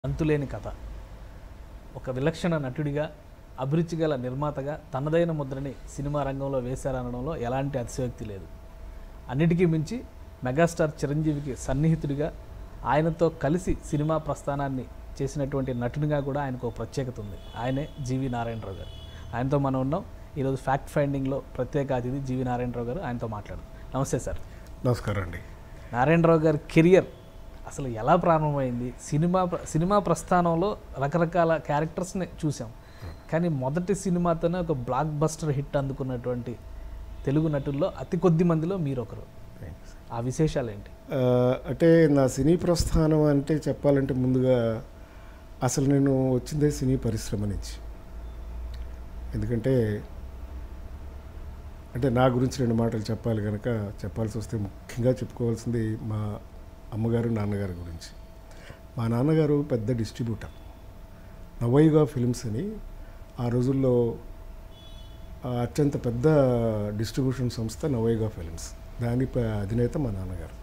అంతులేని కథ ఒక విలక్షణ నటుడిగా అభిరుచి గల నిర్మాతగా తనదైన ముద్రని సినిమా రంగంలో వేశారనడంలో ఎలాంటి అతిశయోక్తి లేదు అన్నిటికీ మించి మెగాస్టార్ చిరంజీవికి సన్నిహితుడిగా ఆయనతో కలిసి సినిమా ప్రస్థానాన్ని చేసినటువంటి నటునిగా కూడా ఆయనకు ఒక ప్రత్యేకత ఉంది ఆయనే జీవి నారాయణరావు గారు ఆయనతో మనం ఉన్నాం ఈరోజు ఫ్యాక్ట్ ఫైండింగ్లో ప్రత్యేక అతిథి జీవి నారాయణరావు గారు ఆయనతో మాట్లాడు నమస్తే సార్ నమస్కారం అండి నారాయణరావు గారి కెరియర్ అసలు ఎలా ప్రారంభమైంది సినిమా ప్ర- సినిమా ప్రస్థానంలో రకరకాల క్యారెక్టర్స్ని చూసాం కానీ మొదటి సినిమాతోనే ఒక బ్లాక్ బస్టర్ హిట్ అందుకున్నటువంటి తెలుగు నటుల్లో అతి కొద్ది మందిలో మీరు ఒకరు ఆ విశేషాలు ఏంటి ఆ, అంటే నా సినీ ప్రస్థానం అంటే చెప్పాలంటే ముందుగా అసలు నేను వచ్చిందే సినీ పరిశ్రమ నుంచి ఎందుకంటే అంటే నా గురించి రెండు మాటలు చెప్పాలి కనుక చెప్పాల్సి వస్తే ముఖ్యంగా చెప్పుకోవాల్సింది మా అమ్మగారు నాన్నగారి గురించి మా నాన్నగారు పెద్ద డిస్ట్రిబ్యూటర్ నవయుగా ఫిల్మ్స్ అని ఆ రోజుల్లో ఆ అత్యంత పెద్ద డిస్ట్రిబ్యూషన్ సంస్థ నవయుగా ఫిల్మ్స్ దాని ప- అధినేత మా నాన్నగారు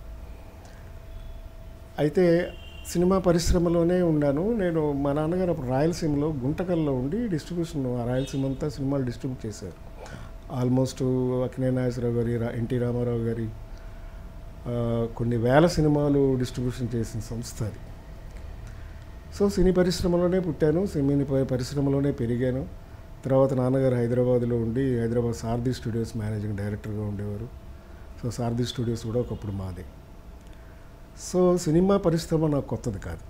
అయితే సినిమా పరిశ్రమలోనే ఉన్నాను నేను మా నాన్నగారు అప్పుడు రాయలసీమలో గుంటకల్లో ఉండి డిస్ట్రిబ్యూషన్ ఆ రాయలసీమ అంతా సినిమాలు డిస్ట్రిబ్యూట్ చేశారు ఆల్మోస్ట్ అక్కినే నాగేశ్వరరావు గారి రా- ఎన్టీ రామారావు గారి ఆ, కొన్ని వేల సినిమాలు డిస్ట్రిబ్యూషన్ చేసిన సంస్థ అది సో సినీ పరిశ్రమలోనే పుట్టాను సినీ ప- పరిశ్రమలోనే పెరిగాను తర్వాత నాన్నగారు హైదరాబాద్లో ఉండి హైదరాబాద్ సారథి స్టూడియోస్ మేనేజింగ్ డైరెక్టర్గా ఉండేవారు సో సారథి స్టూడియోస్ కూడా ఒకప్పుడు మాదే సో సినిమా పరిశ్రమ నాకు కొత్తది కాదు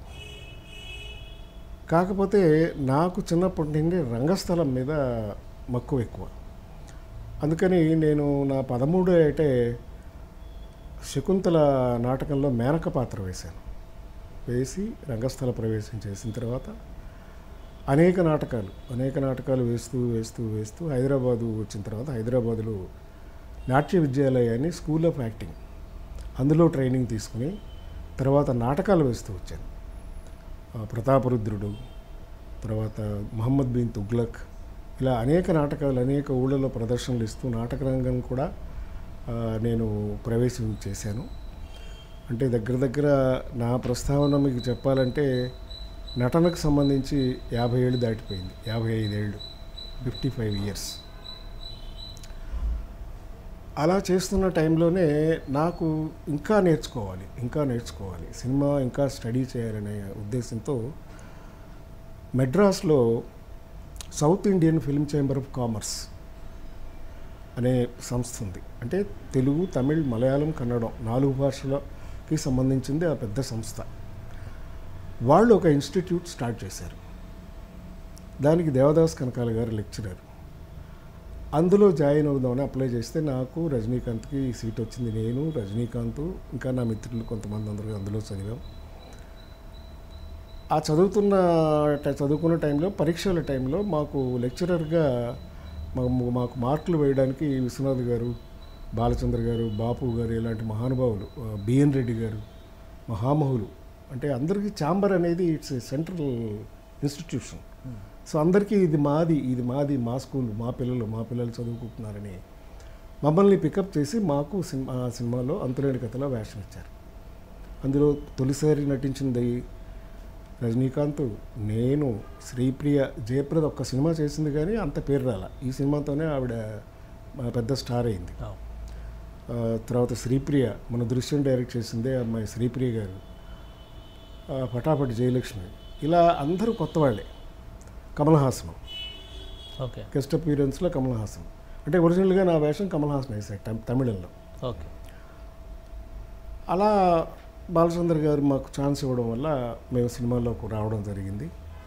కాకపోతే నాకు చిన్నప్పటి నుండి రంగస్థలం మీద మక్కువ ఎక్కువ అందుకని నేను నా పదమూడు ఏటే శకుంతల నాటకంలో మేనక పాత్ర వేశాను వేసి రంగస్థల ప్రవేశం చేసిన తర్వాత అనేక నాటకాలు అనేక నాటకాలు వేస్తూ వేస్తూ వేస్తూ హైదరాబాదు వచ్చిన తర్వాత హైదరాబాదులో నాట్య విద్యాలయాన్ని స్కూల్ ఆఫ్ యాక్టింగ్ అందులో ట్రైనింగ్ తీసుకుని తర్వాత నాటకాలు వేస్తూ వచ్చాను ఆ, ప్రతాపరుద్రుడు తర్వాత మహమ్మద్ బిన్ తుగ్లక్ ఇలా అనేక నాటకాలు అనేక ఊళ్ళలో ప్రదర్శనలు ఇస్తూ నాటక రంగం కూడా ఆ, నేను ప్రవేశం చేశాను అంటే దగ్గర దగ్గర నా ప్రస్తావన మీకు చెప్పాలంటే నటనకు సంబంధించి యాభై ఏళ్ళు దాటిపోయింది యాభై ఐదేళ్ళు ఫిఫ్టీ ఫైవ్ ఇయర్స్ అలా చేస్తున్న టైంలోనే నాకు ఇంకా నేర్చుకోవాలి ఇంకా నేర్చుకోవాలి సినిమా ఇంకా స్టడీ చేయాలనే ఉద్దేశంతో మెడ్రాస్లో South Indian film chamber of commerce అనే సంస్థ ఉంది అంటే తెలుగు తమిళ్ మలయాళం కన్నడం నాలుగు భాషలకి సంబంధించింది ఆ పెద్ద సంస్థ వాళ్ళు ఒక ఇన్స్టిట్యూట్ స్టార్ట్ చేశారు దానికి దేవదాస్ కనకాల గారు లెక్చరర్ అందులో జాయిన్ అవుదామని అప్లై చేస్తే నాకు రజనీకాంత్కి ఈ సీట్ వచ్చింది నేను రజనీకాంత్ ఇంకా నా మిత్రులు కొంతమంది అందరూ అందులో చదివాం ఆ చదువుతున్న ట- చదువుకున్న టైంలో పరీక్షల టైంలో మాకు లెక్చరర్గా మాకు మాకు మార్కులు వేయడానికి విశ్వనాథ్ గారు బాలచంద్ర గారు బాపు గారు ఇలాంటి మహానుభావులు ఆ, బిఎన్ రెడ్డి గారు మహామహులు అంటే అందరికీ ఛాంబర్ అనేది ఇట్స్ సెంట్రల్ ఇన్స్టిట్యూషన్ సో అందరికీ ఇది మాది ఇది మాది మా స్కూల్ మా పిల్లలు మా పిల్లలు చదువుకుంటున్నారని మమ్మల్ని పికప్ చేసి మాకు సినిమా ఆ సినిమాలో అంతులేని కథలో వేషం ఇచ్చారు అందులో తొలిసారి నటించింది రజనీకాంత్ నేను శ్రీప్రియ జయప్రద ఒక్క సినిమా చేసింది కానీ అంత పేరు రాల ఈ సినిమాతోనే ఆవిడ ఆ, పెద్ద స్టార్ అయింది ఆ, ఆ, తర్వాత శ్రీప్రియ మన దృశ్యం డైరెక్ట్ చేసిందే అమ్మాయి శ్రీప్రియ గారు ఆ, పటాపటి జయలక్ష్మి ఇలా అందరూ కొత్త వాళ్ళే కమల్ హాసన్ ఓకే గెస్ట్ అపీరెన్స్లో కమల్ హాసన్ అంటే ఒరిజినల్గా నా వేషం కమల్ హాసన్ వేశాడు తమి- తమిళంలో ఓకే అలా బాలచంద్ర గారు మాకు ఛాన్స్ ఇవ్వడం వల్ల మేము సినిమాలోకి రావడం జరిగింది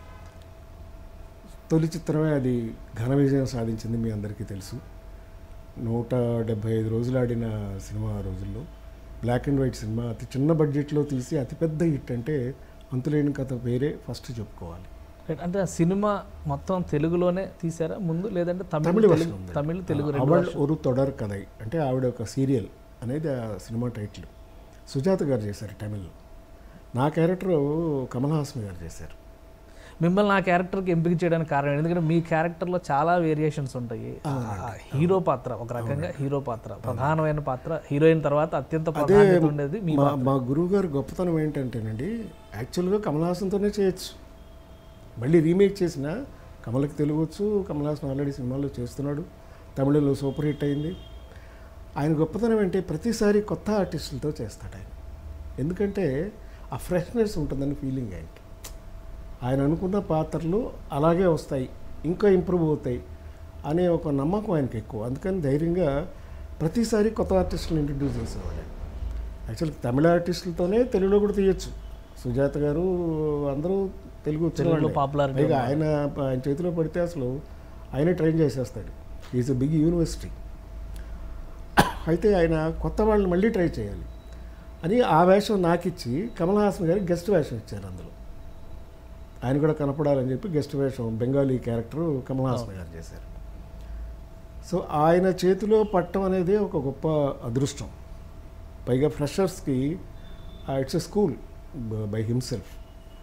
తొలి చిత్రమే అది ఘన విజయం సాధించింది మీ అందరికీ తెలుసు నూట డెబ్భై ఐదు రోజులు ఆడిన సినిమా ఆ రోజుల్లో బ్లాక్ అండ్ వైట్ సినిమా అతి చిన్న బడ్జెట్లో తీసి అతిపెద్ద హిట్ అంటే అంతులేని కథ పేరే ఫస్ట్ చెప్పుకోవాలి రైట్. అంటే ఆ సినిమా మొత్తం తెలుగులోనే తీసారా ముందు లేదంటే తమిళ తమిళ తెలుగు version ఉంది. తమిళ తెలుగు రెండు అవల్ version? ఒరు తొడర్ కథై అంటే ఆవిడ ఒక సీరియల్ అనేది ఆ సినిమా టైటిల్ సుజాత గారు చేశారు తమిళ్లో నా క్యారెక్టర్ కమల్ హాసన్ గారు చేశారు మిమ్మల్ని ఆ క్యారెక్టర్కి ఎంపిక చేయడానికి కారణం ఏంటి? ఎందుకంటే మీ క్యారెక్టర్లో చాలా వేరియేషన్స్ ఉంటాయి ఆ హీరో పాత్ర ఒక రకంగా హీరో పాత్ర ప్రధానమైన పాత్ర హీరోయిన్ తర్వాత అత్యంత ప్రాధాన్యత ఉండేది మీ మా మా గురువు గారి గొప్పతనం ఏంటంటేనండి యాక్చువల్గా కమల్ హాసన్తోనే చేయొచ్చు మళ్ళీ రీమేక్ చేసిన కమల్కి తెలుగొచ్చు కమల్ హాసన్ ఆల్రెడీ సినిమాల్లో చేస్తున్నాడు తమిళంలో సూపర్ హిట్ అయింది ఆయన గొప్పతనం ఏంటి ప్రతిసారి కొత్త ఆర్టిస్టులతో చేస్తాడు ఆయన ఎందుకంటే ఆ ఫ్రెష్నెస్ ఉంటుందని ఫీలింగ్ ఆయనకి ఆయన అనుకున్న పాత్రలు అలాగే వస్తాయి ఇంకా ఇంప్రూవ్ అవుతాయి అనే ఒక నమ్మకం ఆయనకి ఎక్కువ అందుకని ధైర్యంగా ప్రతిసారి కొత్త ఆర్టిస్టులు ఇంట్రడ్యూస్ చేసేవాడు యాక్చువల్గా తమిళ ఆర్టిస్టులతోనే తెలుగులో కూడా తీయచ్చు సుజాత గారు అందరూ తెలుగు వచ్చిన తెలుగులో వాళ్ళే. పాపులారిటీ పైగా ఆయన ఆయన చేతిలో పడితే అసలు ఆయనే ట్రైన్ చేసేస్తాడు ఈజ్ ఎ బిగ్ యూనివర్సిటీ అయితే ఆయన కొత్త వాళ్ళని మళ్ళీ ట్రై చేయాలి అని ఆ వేషం నాకు ఇచ్చి కమల్ హాసన్ గారికి గెస్ట్ వేషం ఇచ్చారు అందులో ఆయన కూడా కనపడాలని చెప్పి గెస్ట్ వేషం బెంగాలీ క్యారెక్టర్ కమల్ హాసన్ గారు చేశారు సో ఆయన చేతిలో పట్టడం అనేది ఒక గొప్ప అదృష్టం పైగా ఫ్రెషర్స్కి it's a school by himself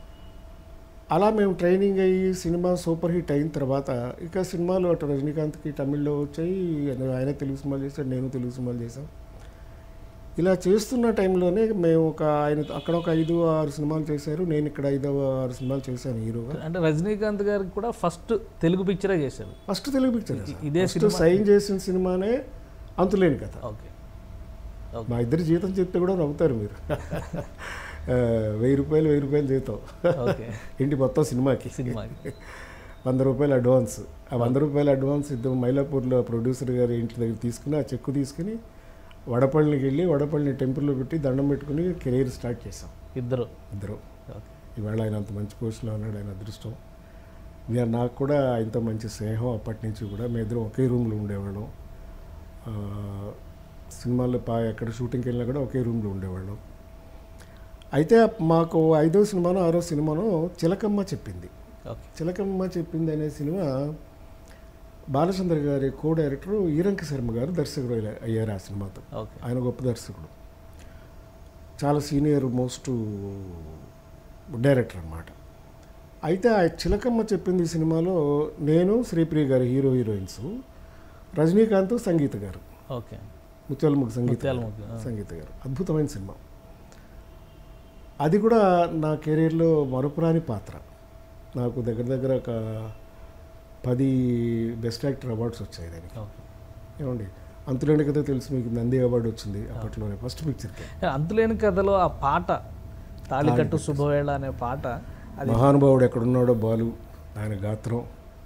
అలా మేము ట్రైనింగ్ అయ్యి సినిమా సూపర్ హిట్ అయిన తర్వాత ఇక సినిమాలు అటు రజనీకాంత్కి తమిళ్లో వచ్చాయి ఆయన తెలుగు సినిమాలు చేశాడు నేను తెలుగు సినిమాలు చేశాం ఇలా చేస్తున్న టైంలోనే మేము ఒక ఆయన అక్కడ ఒక ఐదు ఆరు సినిమాలు చేశారు నేను ఇక్కడ ఐదు ఆరు సినిమాలు చేశాను హీరోగా అంటే రజనీకాంత్ గారికి కూడా ఫస్ట్ తెలుగు పిక్చరే చేశారు ఫస్ట్ తెలుగు పిక్చర్ ఇదే ఫస్ట్ సైన్ చేసిన సినిమానే అంతులేని కథ ఓకే మా ఇద్దరి జీతం చెప్తే కూడా నవ్వుతారు మీరు ఆ, వెయ్యి రూపాయలు వెయ్యి రూపాయలు జీతం ఓకే ఇంటి మొత్తం సినిమాకి సినిమాకి వంద రూపాయలు అడ్వాన్స్ ఆ వంద రూపాయల అడ్వాన్స్ ఇద్దరు మైలాపూర్లో ప్రొడ్యూసర్ గారి ఇంటి దగ్గర తీసుకుని ఆ చెక్కు తీసుకుని వడపల్లికి వెళ్ళి వడపల్లిని టెంపుల్లో పెట్టి దండం పెట్టుకుని కెరీర్ స్టార్ట్ చేసాం ఇద్దరు ఇద్దరు ఓకే ఇవాళ ఆయన అంత మంచి పొజిషన్లో ఉన్నాడు ఆయన అదృష్టం నేను నాకు కూడా ఆయనతో మంచి స్నేహం అప్పటి నుంచి కూడా మేము ఇద్దరం ఒకే రూమ్లో ఉండేవాళ్ళం ఆ, సినిమాల్లో పా ఎక్కడ షూటింగ్కి వెళ్ళినా కూడా ఒకే రూమ్లో ఉండేవాళ్ళం అయితే మాకు ఐదో సినిమానో ఆరో సినిమానో చిలకమ్మ చెప్పింది ఓకే చిలకమ్మ చెప్పింది అనే సినిమా బాలచంద్ర గారి కో డైరెక్టర్ ఈరంక శర్మ గారు దర్శకుడు అయ్యా- అయ్యారు ఆ సినిమాతో ఓకే ఆయన గొప్ప దర్శకుడు చాలా సీనియర్ మోస్ట్ డైరెక్టర్ అన్నమాట అయితే ఆ చిలకమ్మ చెప్పింది ఈ సినిమాలో నేను శ్రీప్రియ గారు హీరో హీరోయిన్స్ రజనీకాంత్ సంగీత గారు ఓకే ముత్యాలముఖ సంగీత గారు. ముత్యాలముఖి, ఆ. సంగీత గారు అద్భుతమైన సినిమా అది కూడా నా కెరీర్లో మరుపురాని పాత్ర నాకు దగ్గర దగ్గర ఒక పది బెస్ట్ యాక్టర్ అవార్డ్స్ వచ్చాయి దానికి ఓకే ఏమండి అంతులేని కదా తెలుసు మీకు నంది అవార్డు వచ్చింది అప్పట్లోనే ఫస్ట్ పిక్చర్కి అంతులేని కథలో ఆ పాట తాళికట్టు శుభవేళ అనే పాట అది మహానుభావుడు ఎక్కడున్నాడో బాలు ఆయన గాత్రం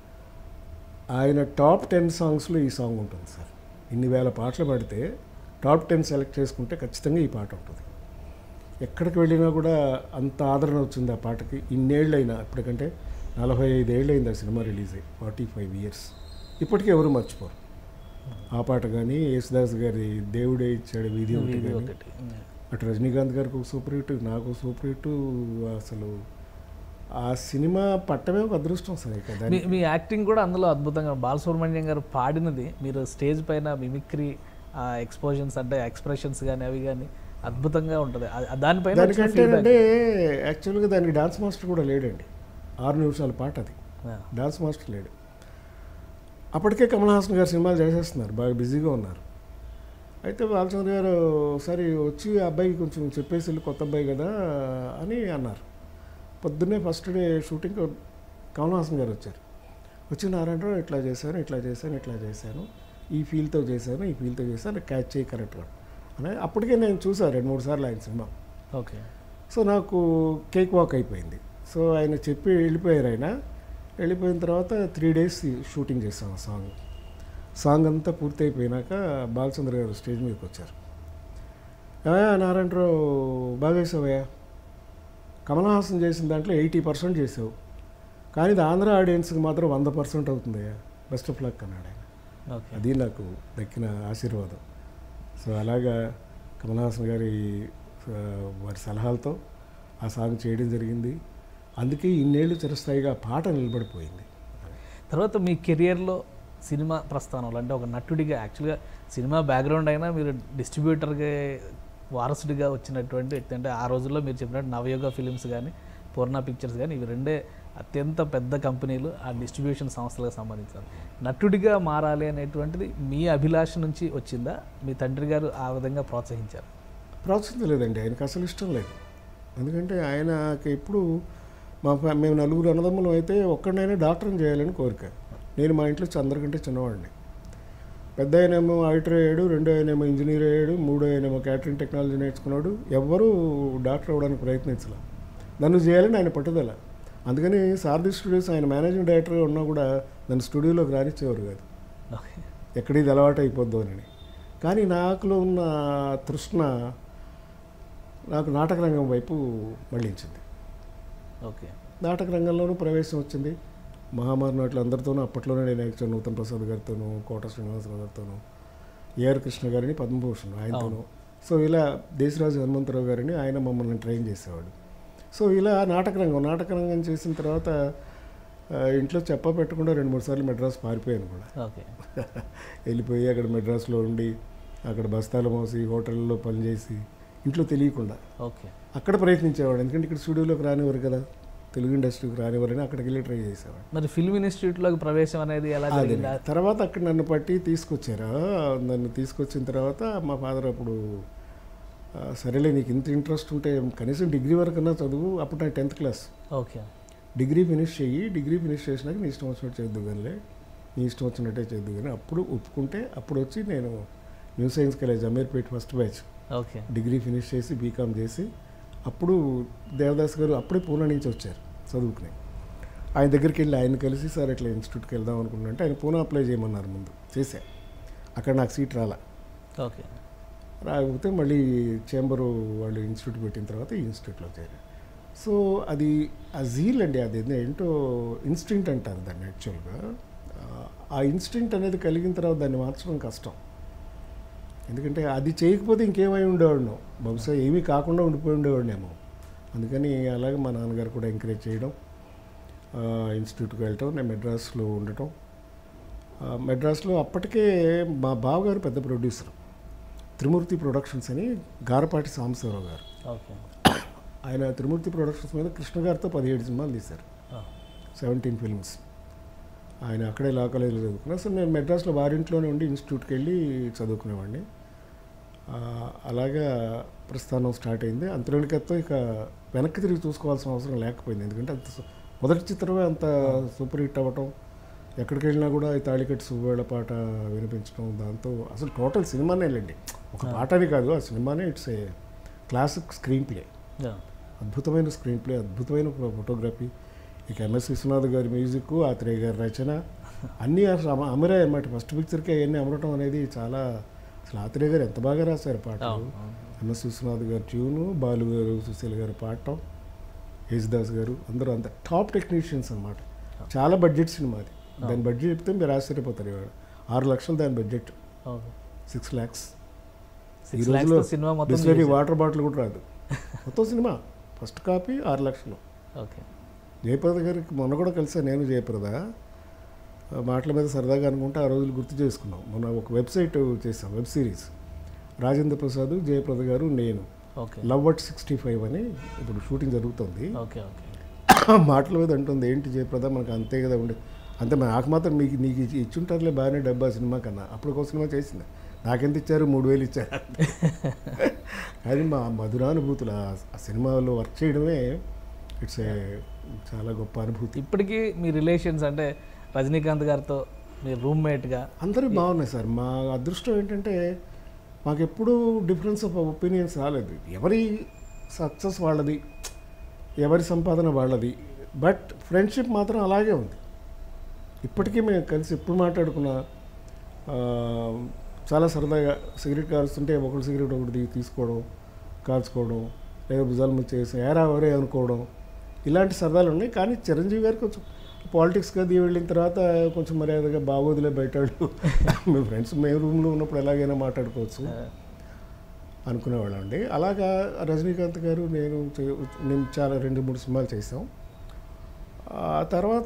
ఆయన టాప్ టెన్ సాంగ్స్లో ఈ సాంగ్ ఉంటుంది సార్ ఇన్ని వేల పాటలు పాడితే టాప్ టెన్ సెలెక్ట్ చేసుకుంటే ఖచ్చితంగా ఈ పాట ఉంటుంది ఎక్కడికి వెళ్ళినా కూడా అంత ఆదరణ వచ్చింది ఆ పాటకి ఇన్నేళ్ళైనా ఇప్పటికంటే నలభై ఐదేళ్ళు అయింది ఆ సినిమా రిలీజ్ అయ్యి ఫార్టీ ఫైవ్ ఇయర్స్ ఇప్పటికీ ఎవరు మర్చిపోరు ఆ పాట కానీ యేసుదాస్ గారి దేవుడే ఇచ్చాడు వీధి ఒకటి ఇది కానీ ఒకటి అటు రజనీకాంత్ గారికి ఒక సూపర్ హిట్ నాకు సూపర్ హిట్ అసలు ఆ సినిమా పట్టమే ఒక అదృష్టం సార్ ఇక దాన్ని మీ మీ యాక్టింగ్ కూడా అందులో అద్భుతంగా బాలసుబ్రహ్మణ్యం గారు పాడినది మీరు స్టేజ్ పైన మిమిక్రీ ఎక్స్పోజన్స్ అంటే ఎక్స్ప్రెషన్స్ కానీ అవి కానీ అద్భుతంగా ఉంటుంది ఆ- దానిపైన వచ్చిన దానికంటే feedback. అంటే యాక్చువల్గా దానికి డాన్స్ మాస్టర్ కూడా లేడండి ఆరు నిమిషాల పాట అది ఆ, డాన్స్ మాస్టర్ లేడు అప్పటికే కమల్ హాసన్ గారు సినిమాలు చేసేస్తున్నారు బాగా బిజీగా ఉన్నారు అయితే బాలచంద్ర గారు ఒకసారి వచ్చి ఆ అబ్బాయికి కొంచెం చెప్పేసి వెళ్ళి కొత్త అబ్బాయి కదా అని అన్నారు పొద్దున్నే first day shooting Kamal Haasan garu వచ్చారు వచ్చి నారాయణరావు ఇట్లా చేశాను ఇట్లా చేశాను ఇట్లా చేశాను ఈ ఫీల్తో చేశాను ఈ ఫీల్తో చేశాను క్యాచ్ చేయి కరెక్ట్గా అని అప్పటికే నేను చూసాను రెండు మూడు సార్లు ఆయన సినిమా ఓకే సో నాకు కేక్ వాక్ అయిపోయింది సో ఆయన చెప్పి వెళ్ళిపోయారు ఆయన వెళ్ళిపోయిన తర్వాత త్రీ డేస్ షూటింగ్ చేసాం ఆ సాంగ్ సాంగ్ అంతా పూర్తి అయిపోయినాక బాలచంద్ర గారు స్టేజ్ మీదకి వచ్చారు ఏమయ్యా నారాయణరావు బాగా వేసావయ్యా కమల్ హాసన్ చేసిన దాంట్లో ఎయిటీ పర్సెంట్ చేసావు కానీ ఇది ఆంధ్ర ఆడియన్స్కి మాత్రం వంద పర్సెంట్ అవుతుందయ్యా బెస్ట్ ఆఫ్ లక్ అన్నాడు ఆయన ఓకే అది నాకు దక్కిన ఆశీర్వాదం సో అలాగా కమల్ హాసన్ గారి ఆ, వారి సలహాలతో ఆ సాంగ్ చేయడం జరిగింది అందుకే ఇన్నేళ్ళు చిరస్థాయిగా ఆ పాట నిలబడిపోయింది తర్వాత మీ కెరియర్లో సినిమా ప్రస్థానంలో అంటే ఒక నటుడిగా యాక్చువల్గా సినిమా బ్యాక్గ్రౌండ్ అయినా మీరు డిస్ట్రిబ్యూటర్గా వారసుడిగా వచ్చినటువంటి వ్యక్తి అంటే ఆ రోజుల్లో మీరు చెప్పినట్టు నవయోగ ఫిలిమ్స్ కానీ పూర్ణ పిక్చర్స్ కానీ ఇవి రెండే అత్యంత పెద్ద కంపెనీలు ఆ డిస్ట్రిబ్యూషన్ సంస్థలకు సంబంధించినవి నటుడిగా మారాలి అనేటువంటిది మీ అభిలాష నుంచి వచ్చిందా మీ తండ్రి గారు ఆ విధంగా ప్రోత్సహించారు ప్రోత్సహించలేదండి ఆయనకు అసలు ఇష్టం లేదు ఎందుకంటే ఆయనకి ఎప్పుడు మా ఫ్యా- మేము నలుగురు అన్నదమ్ములు అయితే ఒక్కడైనా డాక్టర్ని చేయాలని కోరిక నేను మా ఇంట్లో అందరికంటే చిన్నవాడిని పెద్ద ఆయనేమో ఆడిటర్ అయ్యాడు రెండో ఆయనేమో ఇంజనీర్ అయ్యాడు మూడో ఆయనేమో క్యాటరింగ్ టెక్నాలజీ నేర్చుకున్నాడు ఎవ్వరూ డాక్టర్ అవ్వడానికి ప్రయత్నించలే నన్ను చేయాలని ఆయన పట్టుదల అందుకని సారథి స్టూడియోస్ ఆయన మేనేజింగ్ డైరెక్టర్గా ఉన్నా కూడా నన్ను స్టూడియోలోకి రానిచ్చేవారు కాదు ఓకే ఎక్కడ ఇది అలవాటు అయిపోద్దు అని కానీ నాకులో ఉన్న తృష్ణ నాకు నాటక రంగం వైపు మళ్ళించింది ఓకే నాటక రంగంలోనూ ప్రవేశం వచ్చింది మహామారి నాట్లు అందరితోనూ అప్పట్లోనే నేను యాక్చువల్ నూతన్ ప్రసాద్ గారితోనూ కోట శ్రీనివాసరావు గారితోనూ ఏఆర్ కృష్ణ గారిని పద్మభూషణ్ ఆయనతోనూ సో ఇలా దేశరాజు హనుమంతరావు గారిని ఆయన మమ్మల్ని ట్రైన్ చేసేవాడు సో ఇలా నాటక రంగం నాటక రంగం చేసిన తర్వాత ఆ, ఇంట్లో చెప్ప పెట్టకుండా రెండు మూడు సార్లు మెడ్రాస్ పారిపోయాను కూడా ఓకే వెళ్ళిపోయి అక్కడ మెడ్రాస్లో ఉండి అక్కడ బస్తాలు మోసి హోటల్లో పనిచేసి ఇంట్లో తెలియకుండా ఓకే అక్కడ ప్రయత్నించేవాడు ఎందుకంటే ఇక్కడ స్టూడియోలోకి రానివ్వరు కదా తెలుగు ఇండస్ట్రీకి రానివ్వరని అక్కడికి వెళ్ళి ట్రై చేసేవాడు మరి ఫిల్మ్ ఇన్స్టిట్యూట్లోకి ప్రవేశం అనేది ఎలా అదే జరిగింది తర్వాత అక్కడ నన్ను పట్టి తీసుకొచ్చారా నన్ను తీసుకొచ్చిన తర్వాత మా ఫాదర్ అప్పుడు ఆ, సరేలే నీకు ఇంత ఇంట్రెస్ట్ ఉంటే కనీసం డిగ్రీ వరకన్నా చదువు అప్పుడు నాకు tenth class okay degree finish చెయ్యి డిగ్రీ ఫినిష్ చేసినాక నీ ఇష్టం వచ్చినట్టు చేద్దు కానీ నీ ఇష్టం వచ్చినట్టే చేద్దు కానీ అప్పుడు ఒప్పుకుంటే అప్పుడు వచ్చి నేను new science college Ameerpet first batch okay degree finish చేసి బీకామ్ చేసి అప్పుడు దేవదాస్ గారు అప్పుడే పూనా నుంచి వచ్చారు చదువుకుని ఆయన దగ్గరికి వెళ్ళి ఆయన కలిసి సార్ ఇట్లా ఇన్స్టిట్యూట్కి వెళ్దాం అనుకున్నా అంటే ఆయన పూనా అప్లై చేయమన్నారు ముందు చేశా అక్కడ నాకు సీట్ రాలా ఓకే రాకపోతే మళ్ళీ చేంబరు వాళ్ళు ఇన్స్టిట్యూట్ పెట్టిన తర్వాత ఈ ఇన్స్టిట్యూట్లో చేరాను సో అది ఆ జీల్ అండి అది ఏంటో ఇన్స్టింక్ట్ అంటారు దాన్ని యాక్చువల్గా ఆ ఇన్స్టింక్ట్ అనేది కలిగిన తర్వాత దాన్ని మార్చడం కష్టం ఎందుకంటే అది చేయకపోతే ఇంకేమై ఉండేవాడినో బహుశా ఏమీ కాకుండా ఉండిపోయి ఉండేవాడినేమో అందుకని అలాగే మా నాన్నగారు కూడా ఎంకరేజ్ చేయడం ఆ, ఇన్స్టిట్యూట్కి వెళ్ళటం నేను మెడ్రాస్లో ఉండటం ఆ, మెడ్రాస్లో అప్పటికే మా బావగారు పెద్ద ప్రొడ్యూసర్ త్రిమూర్తి ప్రొడక్షన్స్ అని గారపాటి సాంబశివరావు గారు ఓకే ఆయన త్రిమూర్తి ప్రొడక్షన్స్ మీద కృష్ణ గారితో పదిహేడు సినిమాలు తీశారు ఆ, సెవెంటీన్ ఫిల్మ్స్ ఆయన అక్కడే లా కాలేజీలో చదువుకున్నా సో నేను మెడ్రాస్లో వారింట్లోనే ఉండి ఇన్స్టిట్యూట్కి వెళ్ళి చదువుకునేవాడిని ఆ, అలాగా ప్రస్థానం స్టార్ట్ అయింది అంతలోనికతో ఇక వెనక్కి తిరిగి చూసుకోవాల్సిన అవసరం లేకపోయింది ఎందుకంటే అంత సు- మొదటి చిత్రమే అంత సూపర్ హిట్ అవ్వటం ఎక్కడికి వెళ్ళినా కూడా ఈ తాళికట్టు సువ్వేళ పాట వినిపించడం దాంతో అసలు టోటల్ సినిమానే లేండి ఒక పాట అని కాదు ఆ సినిమానే it's a classic screenplay yeah. అద్భుతమైన స్క్రీన్ ప్లే అద్భుతమైన ఫో- ఫోటోగ్రఫీ ఇక ఎంఎస్ విశ్వనాథ్ గారి మ్యూజిక్ ఆత్రేయ గారి రచన అన్నీ అసలు అమ- అమరాయి అన్నమాట ఫస్ట్ పిక్చర్కి అవన్నీ అమరటం అనేది చాలా అసలు ఆత్రేయ గారు ఎంత బాగా రాశారు పాటలు అవును, అవును. ఎంఎస్ విశ్వనాథ్ గారు ట్యూను బాలు గారు సుశీల్ గారు పాడటం యేసుదాస్ గారు అందరూ అంత టాప్ టెక్నీషియన్స్ అన్నమాట చాలా బడ్జెట్ సినిమా అది దాని బడ్జెట్ చెప్తే మీరు ఆశ్చర్యపోతారు ఇవాళ ఆరు లక్షలు దాని budget okay six lakhs six ఈ ల్యాక్స్ రోజులో సినిమా మొత్తం బిస్లరీ తీసేశారు. వాటర్ బాటిల్ కూడా రాదు మొత్తం సినిమా ఫస్ట్ కాపీ ఆరు లక్షలు ఓకే జయప్రద గారికి మొన్న కూడా కలిసా నేను జయప్రద ఆ మాటల మీద సరదాగా అనుకుంటే ఆ రోజులు గుర్తు చేసుకున్నాం మొన్న ఒక వెబ్సైట్ చేసాం వెబ్ సిరీస్ రాజేంద్ర ప్రసాద్ జయప్రద గారు నేను okay love at sixty five అని ఇప్పుడు షూటింగ్ జరుగుతుంది ఓకే ఓకే ఆ మాటల మీద అంటుంది ఏంటి జయప్రద మనకు అంతే కదా ఉండే అంతే నాకు మాత్రం మీకు నీకు ఇచ్చి- ఇచ్చుంటారులే బాగానే డబ్బా సినిమా కన్నా అప్పుడు ఒక సినిమా చేసింది నాకెంత ఇచ్చారు మూడు వేలు ఇచ్చారు కానీ మా మధురానుభూతులు ఆ ఆ సినిమాలో వర్క్ చేయడమే ఇట్స్ ఏ చాలా గొప్ప అనుభూతి ఇప్పటికీ మీ రిలేషన్స్ అంటే రజనీకాంత్ గారితో మీ రూమ్మేట్గా అందరూ బాగున్నాయి సార్ మా అదృష్టం ఏంటంటే మాకెప్పుడు డిఫరెన్స్ ఆఫ్ ఒపీనియన్స్ రాలేదు ఎవరి సక్సెస్ వాళ్ళది ఎవరి సంపాదన వాళ్ళది బట్ ఫ్రెండ్షిప్ మాత్రం అలాగే ఉంది ఇప్పటికీ మేము కలిసి ఎప్పుడు మాట్లాడుకున్నా ఆ, చాలా సరదాగా సిగరెట్ కాల్స్తుంటే ఒకటి సిగరెట్ ఒకటి తీ- తీసుకోవడం కాల్చుకోవడం లేదా భుజాల మీద చేసి ఏరా ఎవరే అనుకోవడం ఇలాంటి సరదాలు ఉన్నాయి కానీ చిరంజీవి గారు కొంచెం పాలిటిక్స్కి అది వెళ్ళిన తర్వాత కొంచెం మర్యాదగా బాగోదులే బయట వాళ్ళు మీ ఫ్రెండ్స్ మేము రూమ్లో ఉన్నప్పుడు ఎలాగైనా మాట్లాడుకోవచ్చు అనుకునేవాళ్ళం అండి అలాగా రజనీకాంత్ గారు నేను చే- నేను చాలా రెండు మూడు సినిమాలు చేసాం ఆ తర్వాత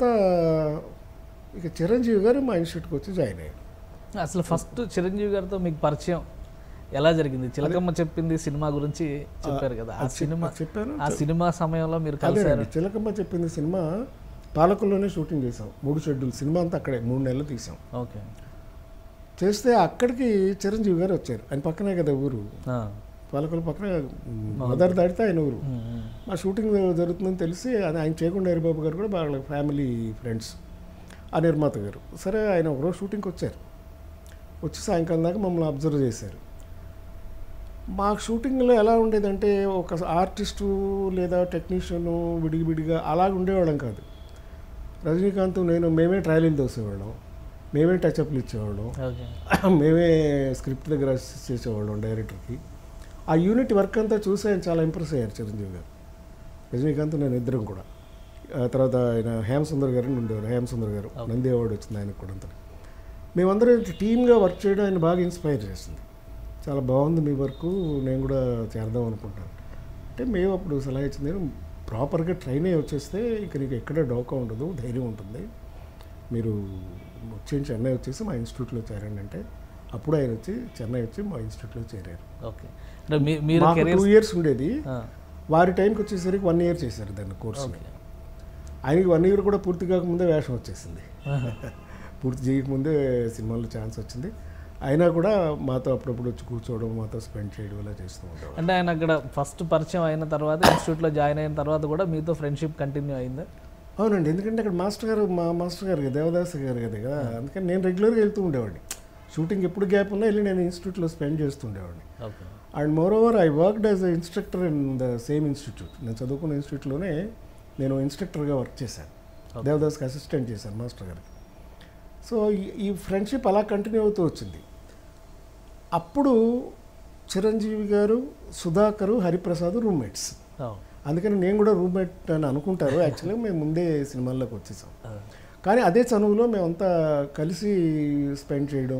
ఇక చిరంజీవి గారు మా ఇన్స్టిట్యూట్కి వచ్చి జాయిన్ అయ్యారు అసలు ఫస్ట్ చిరంజీవి గారితో మీకు పరిచయం ఎలా జరిగింది చిలకమ్మ చెప్పింది సినిమా గురించి చెప్పారు కదా ఆ అది చెప్- సినిమా చెప్పాను ఆ సినిమా సమయంలో మీరు కలిసారు అదేనండి చిలకమ్మ చెప్పింది సినిమా పాలకుల్లోనే షూటింగ్ చేసాం మూడు షెడ్యూల్ సినిమా అంతా అక్కడే మూడు నెలలు తీసాం ఓకే చేస్తే అక్కడికి చిరంజీవి గారు వచ్చారు ఆయన పక్కనే కదా ఊరు ఆ. పాలకుల పక్కన మదర్ దాటితే ఆయన ఊరు ఉమ్, ఉమ్. మా షూటింగ్ జరుగుతుందని తెలిసి అది ఆయన చేయకుండా హరిబాబు గారు కూడా వాళ్ళ ఫ్యామిలీ ఫ్రెండ్స్ ఆ నిర్మాత గారు సరే ఆయన ఒకరోజు షూటింగ్కి వచ్చారు వచ్చి సాయంకాలం దాకా మమ్మల్ని అబ్జర్వ్ చేశారు మా షూటింగ్లో ఎలా ఉండేదంటే ఒక ఆర్టిస్టు లేదా టెక్నీషియను విడివిడిగా అలాగ ఉండేవాళ్ళం కాదు రజనీకాంత్ నేను మేమే ట్రయలింగ్ దోసేవాళ్ళం మేమే టచ్అప్లు ఇచ్చేవాళ్ళం ఓకే మేమే స్క్రిప్ట్ దగ్గర అసిస్ట్ చేసేవాళ్ళం డైరెక్టర్కి ఆ యూనిట్ వర్క్ అంతా చూసి ఆయన చాలా ఇంప్రెస్ అయ్యారు చిరంజీవి గారు రజనీకాంత్ నేను ఇద్దరం కూడా ఆ తర్వాత ఆయన హేమ సుందర్ గారు అని ఉండేవారు హేమ సుందర్ గారు నంది అవార్డు వచ్చింది ఆయనకు కూడా అంతా మేమందరం టీమ్గా వర్క్ చేయడం ఆయన బాగా ఇన్స్పైర్ చేసింది చాలా బాగుంది మీ వర్క్ నేను కూడా చేద్దాం అనుకుంటాను అంటే మేము అప్పుడు సలహా ఇచ్చింది ప్రాపర్గా ట్రైన్ అయ్యి వచ్చేస్తే ఇక నీకు ఎక్కడ డోకా ఉండదు ధైర్యం ఉంటుంది మీరు వచ్చి చెన్నై వచ్చేసి మా ఇన్స్టిట్యూట్లో చేరండి అంటే అప్పుడు ఆయన వచ్చి చెన్నై వచ్చి మా ఇన్స్టిట్యూట్లో చేరారు ఓకే అంటే మీ- మీరు మాకు కెరీర్ టూ ఇయర్స్ ఉండేది వారి టైంకి వచ్చేసరికి వన్ ఇయర్ చేశారు దాన్ని కోర్సుని ఆయనకి వన్ ఇయర్ కూడా పూర్తి కాకముందే వేషం వచ్చేసింది పూర్తి చేయకముందే సినిమాలో ఛాన్స్ వచ్చింది అయినా కూడా మాతో అప్పుడప్పుడు వచ్చి కూర్చోవడం మాతో స్పెండ్ చేయడం ఇలా చేస్తూ ఉండేవాడు అంటే ఆయన అక్కడ ఫస్ట్ పరిచయం అయిన తర్వాత ఇన్స్టిట్యూట్లో జాయిన్ అయిన తర్వాత కూడా మీతో ఫ్రెండ్షిప్ కంటిన్యూ అయిందా అవునండి ఎందుకంటే అక్కడ మాస్టర్ గారు మా మాస్టర్ గారు కదా దేవదాస్ గారు కదా కదా అందుకని నేను రెగ్యులర్గా వెళ్తూ ఉండేవాడిని షూటింగ్ ఎప్పుడు గ్యాప్ ఉన్నా వెళ్ళి నేను ఇన్స్టిట్యూట్లో స్పెండ్ చేస్తూ ఉండేవాడిని okay and moreover I worked as a instructor in the same institute నేను చదువుకున్న ఇన్స్టిట్యూట్లోనే నేను ఇన్స్ట్రక్టర్గా వర్క్ చేశాను దేవదాస్కి అసిస్టెంట్ చేశాను మాస్టర్ గారికి సో ఈ- ఈ ఫ్రెండ్షిప్ అలా కంటిన్యూ అవుతూ వచ్చింది అప్పుడు చిరంజీవి గారు సుధాకరు హరిప్రసాద్ రూమ్మేట్స్ అందుకని నేను కూడా రూమ్మేట్ అని అనుకుంటారు యాక్చువల్గా మేము ముందే సినిమాల్లోకి వచ్చేసాం కానీ అదే చనువులో మేమంతా కలిసి స్పెండ్ చేయడం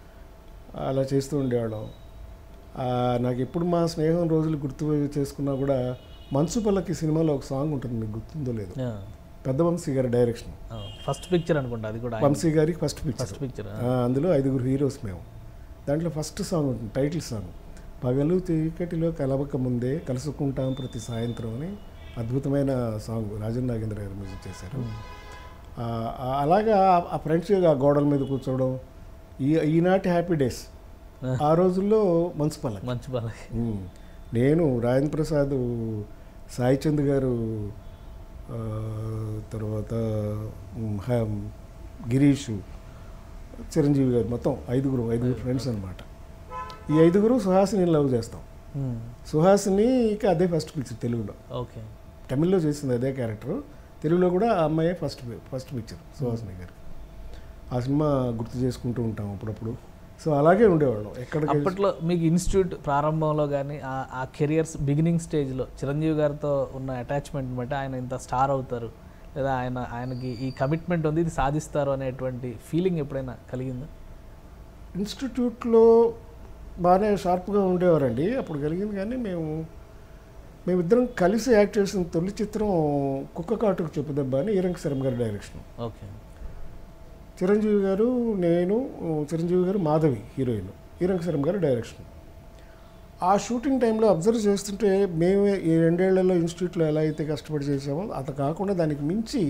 అలా చేస్తూ ఉండేవాళ్ళం ఆ, నాకు ఎప్పుడు మా స్నేహం రోజులు గుర్తు చేసుకున్నా కూడా మనసు పల్లకి సినిమాలో ఒక సాంగ్ ఉంటుంది మీకు గుర్తుందో లేదు పెద్ద వంశీ గారి డైరెక్షన్ ఫస్ట్ పిక్చర్ అనుకుంటా అది కూడా వంశీ గారికి ఫస్ట్ పిక్చర్ ఫస్ట్ పిక్చర్ అందులో ఐదుగురు హీరోస్ మేము దాంట్లో ఫస్ట్ సాంగ్ ఉంటుంది టైటిల్ సాంగ్ పగలు చీకటిలో కలవక ముందే కలుసుకుంటాం ప్రతి సాయంత్రం అని అద్భుతమైన సాంగ్ రాజన్ నాగేంద్ర గారు మ్యూజిక్ చేశారు ఆ, ఆ, అలాగా ఆ- ఆ ఫ్రెండ్స్ ఆ గోడల మీద కూర్చోవడం ఈ ఈనాటి హ్యాపీ డేస్ ఆ రోజుల్లో మనసు పల్లకి మంచి బాలకి ఉమ్. నేను రాజేంద్ర ప్రసాద్ సాయి చంద్ గారు ఆ, తర్వాత ఉమ్, హ- గిరీష్ చిరంజీవి గారు మొత్తం ఐదుగురు ఐదుగురు ఫ్రెండ్స్ అనమాట ఈ ఐదుగురు సుహాసిని లవ్ చేస్తాం సుహాసినికి అదే ఫస్ట్ పిక్చర్ తెలుగులో ఓకే తమిళ్లో చేసింది అదే క్యారెక్టర్ తెలుగులో కూడా ఆ అమ్మాయే ఫస్ట్ ఫస్ట్ పిక్చర్ సుహాసిని గారు ఆ సినిమా గుర్తు చేసుకుంటూ ఉంటాం అప్పుడప్పుడు సో అలాగే ఉండేవాళ్ళం ఎక్కడికి అప్పట్లో మీకు ఇన్స్టిట్యూట్ ప్రారంభంలో కానీ ఆ కెరియర్స్ బిగినింగ్ స్టేజ్లో చిరంజీవి గారితో ఉన్న అటాచ్మెంట్ బట్టి ఆయన ఇంత స్టార్ అవుతారు లేదా ఆయన ఆయనకి ఈ కమిట్మెంట్ ఉంది ఇది సాధిస్తారు అనేటువంటి ఫీలింగ్ ఎప్పుడైనా కలిగిందా ఇన్స్టిట్యూట్లో బాగానే షార్ప్గా ఉండేవారండి అప్పుడు కలిగింది కానీ మేము మేమిద్దరం కలిసి యాక్ట్ చేసిన తొలి చిత్రం కుక్క కాటుకు చెప్పుదబ్బా అని ఈరంగ శర్మ గారి డైరెక్షన్ ఓకే చిరంజీవి గారు నేను చిరంజీవి గారు మాధవి హీరోయిన్ ఈరంగ శర్మ గారి డైరెక్షన్ ఆ షూటింగ్ టైంలో అబ్జర్వ్ చేస్తుంటే మేము ఈ రెండేళ్లలో ఇన్స్టిట్యూట్లో ఎలా అయితే కష్టపడి చేసామో అది కాకుండా దానికి మించి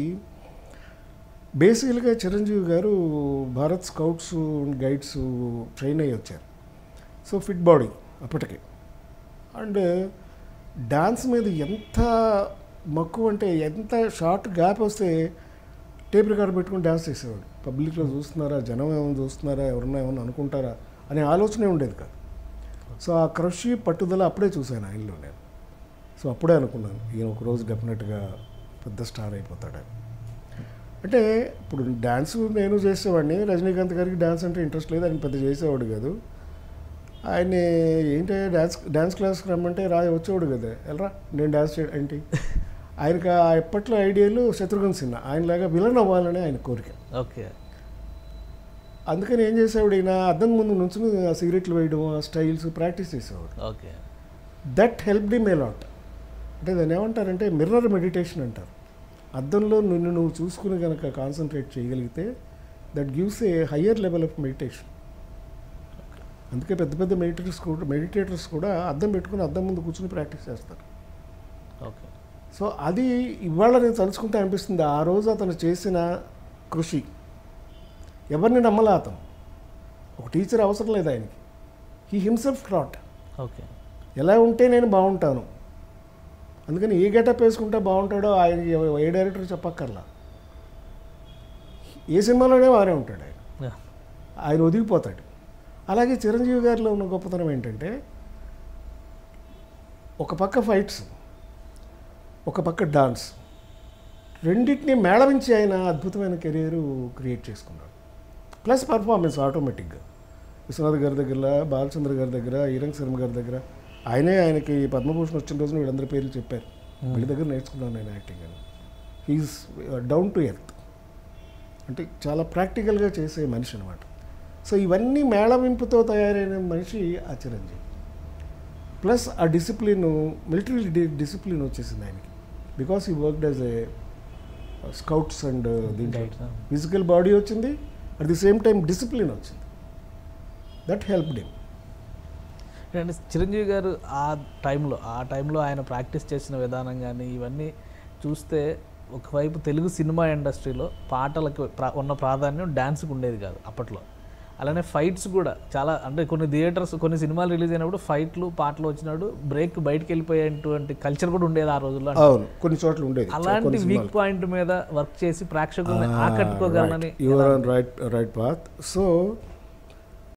బేసికల్గా Chiranjeevi garu Bharat scouts and guides train అయ్యి వచ్చారు సో ఫిట్ బాడీ అప్పటికే అండ్ డాన్స్ మీద ఎంత మక్కువ అంటే ఎంత షార్ట్ గ్యాప్ వస్తే టేప్ రికార్డ్ పెట్టుకుని డ్యాన్స్ చేసేవాడు పబ్లిక్లో చూస్తున్నారా జనం ఏమైనా చూస్తున్నారా ఎవరన్నా ఏమైనా అనుకుంటారా అనే ఆలోచనే ఉండేది కాదు సో ఆ కృషి పట్టుదల అప్పుడే చూశాను ఆయనలో నేను సో అప్పుడే అనుకున్నాను ఈయన ఒకరోజు డెఫినెట్గా పెద్ద స్టార్ అయిపోతాడని అంటే ఇప్పుడు డ్యాన్స్ నేను చేసేవాడిని రజనీకాంత్ గారికి డ్యాన్స్ అంటే ఇంట్రెస్ట్ లేదు ఆయన పెద్ద చేసేవాడు కాదు ఆయన ఏంటి డ్యాన్స్ డ్యాన్స్ క్లాస్కి రమ్మంటే రా వచ్చేవాడు కదా వెళ్ళరా నేను డ్యాన్స్ చేయడం ఏంటి ఆయనకి ఆ ఎప్పట్లో ఐడియాలు శత్రుఘ్న సిన్హా ఆయనలాగా విలన్ అవ్వాలని ఆయన కోరిక ఓకే అందుకని ఏం చేసేవాడు ఈయన అద్దం ముందు నుంచుని ఆ సిగరెట్లు వేయడం ఆ స్టైల్స్ ప్రాక్టీస్ చేసేవాడు okay that helped me lot అంటే దాన్ని ఏమంటారంటే మిర్రర్ మెడిటేషన్ అంటారు అద్దంలో నిన్ను నువ్వు చూసుకుని కనుక కాన్సన్ట్రేట్ చేయగలిగితే that gives a higher level of meditation అందుకే పెద్ద పెద్ద మెడిటేటర్స్ కూడా మెడిటేటర్స్ కూడా అద్దం పెట్టుకుని అద్దం ముందు కూర్చుని ప్రాక్టీస్ చేస్తారు ఓకే సో అది ఇవాళ నేను తలుచుకుంటే అనిపిస్తుంది ఆ రోజు అతను చేసిన కృషి ఎవరిని నమ్మలే అతను ఒక టీచర్ అవసరం లేదు ఆయనకి హీ హిమ్సెల్ఫ్ థాట్ ఓకే ఎలా ఉంటే నేను బాగుంటాను అందుకని ఏ గెటప్ వేసుకుంటే బాగుంటాడో ఆయనకి ఎవ- ఏ డైరెక్టర్ చెప్పక్కర్లా ఏ సినిమాలోనే వారే ఉంటాడు ఆయన Yeah. ఆయన ఒదిగిపోతాడు అలాగే చిరంజీవి గారిలో ఉన్న గొప్పతనం ఏంటంటే ఒక పక్క ఫైట్స్ ఒక పక్క డాన్స్ రెండింటిని మేళవించి ఆయన అద్భుతమైన కెరీర్ క్రియేట్ చేసుకున్నాడు ప్లస్ పర్ఫార్మెన్స్ ఆటోమేటిక్గా విశ్వనాథ్ గారి దగ్గర బాలచంద్ర గారి దగ్గర ఈరంగ్ శర్మ గారి దగ్గర ఆయనే ఆయనకి పద్మభూషణ్ వచ్చిన రోజున వీళ్ళందరి పేర్లు చెప్పారు వీళ్ళ దగ్గర నేర్చుకున్నాను నేను యాక్టింగ్ అని హీఈస్ డౌన్ టు ఎర్త్ అంటే చాలా ప్రాక్టికల్గా చేసే మనిషి అనమాట సో ఇవన్నీ మేళవింపుతో తయారైన మనిషి ఆ చిరంజీవి ప్లస్ ఆ డిసిప్లిన్ మిలిటరీ డిసిప్లిన్ వచ్చేసింది ఆయనకి because he worked as a scouts and దీంట్లో Guides, ah. ఫిజికల్ బాడీ వచ్చింది at the same time discipline వచ్చింది దట్ హెల్ప్ హిమ్ అంటే చిరంజీవి గారు ఆ టైంలో ఆ టైంలో ఆయన ప్రాక్టీస్ చేసిన విధానం కానీ ఇవన్నీ చూస్తే ఒకవైపు తెలుగు సినిమా ఇండస్ట్రీలో పాటలకు ప్రా- ఉన్న ప్రాధాన్యం డ్యాన్స్కి ఉండేది కాదు అప్పట్లో అలానే ఫైట్స్ కూడా చాలా అంటే కొన్ని థియేటర్స్ కొన్ని సినిమాలు రిలీజ్ అయినప్పుడు ఫైట్లు పాటలు వచ్చినప్పుడు బ్రేక్ బయటకు వెళ్ళిపోయేటువంటి కల్చర్ కూడా ఉండేది ఆ రోజుల్లో అవును కొన్ని చోట్ల ఉండేది అలాంటి కొన్ని వీక్ సినిమాలు. పాయింట్ మీద వర్క్ చేసి ప్రేక్షకుల్ని ఆకట్టుకోగలనని your on right right path so